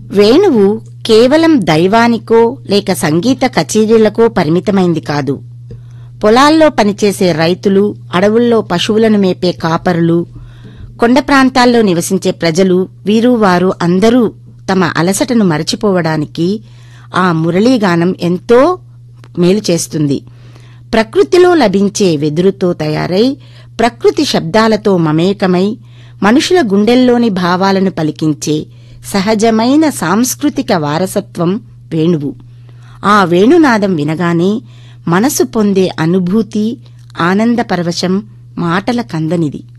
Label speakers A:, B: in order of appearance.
A: వేణువు కేవలం దైవానికో లేక సంగీత కచేరీలకో పరిమితమైంది కాదు పొలాల్లో పనిచేసే రైతులు అడవుల్లో పశువులను మేపే కాపరులు కొండ ప్రాంతాల్లో నివసించే ప్రజలు వీరు వారు అందరూ తమ అలసటను మరచిపోవడానికి ఆ మురళీగానం ఎంతో మేలు చేస్తుంది ప్రకృతిలో లభించే వెదురుతో తయారై ప్రకృతి శబ్దాలతో మమేకమై మనుషుల గుండెల్లోని భావాలను పలికించే సహజమైన సాంస్కృతిక వారసత్వం వేణువు ఆ వేణునాదం వినగానే మనసు పొందే అనుభూతి ఆనంద పరవశం మాటల కందనిది